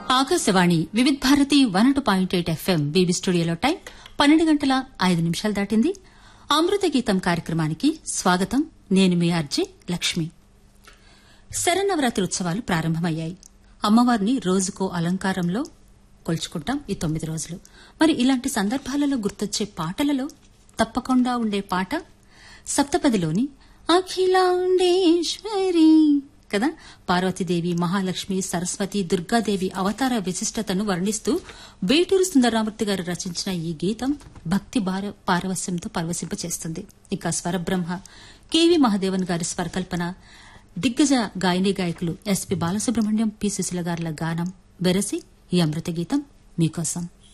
Akashvani Vividh Bharati one అటు point eight FM బీబీ స్టూడియోలో టైం పన్నెండు గంటల ఐదు నిమిషాలు దాటింది అమృత గీతం కార్యక్రమానికి స్వాగతం నేను మీ ఆర్జే లక్ష్మి శరన్నవరాత్రి ఉత్సవాలు ప్రారంభమయ్యాయి అమ్మవారిని రోజుకో అలంకారంలో కొలుచుకుంటాం ఈ తొమ్మిది రోజులు మరి ఇలాంటి సందర్భాలలో గుర్తొచ్చే పాటలలో తప్పకుండా ఉండే పాట సప్తపదిలోని అఖిలాండేశ్వరి కదా పార్వతీదేవి మహాలక్ష్మి సరస్వతి దుర్గాదేవి అవతార విశిష్టతను వర్ణిస్తూ వేటూరు సుందరరామూర్తి గారు రచించిన ఈ గీతం భక్తి భార పారవస్యంతో పరవశింపచేస్తుంది ఇక స్వరబ్రహ్మ కెవి మహాదేవన్ గారి స్వరకల్పన దిగ్గజ గాయని గాయకులు ఎస్పి బాలసుబ్రహ్మణ్యం పి సుశీల గారుల గానం వెరసి ఈ అమృత గీతం మీకోసం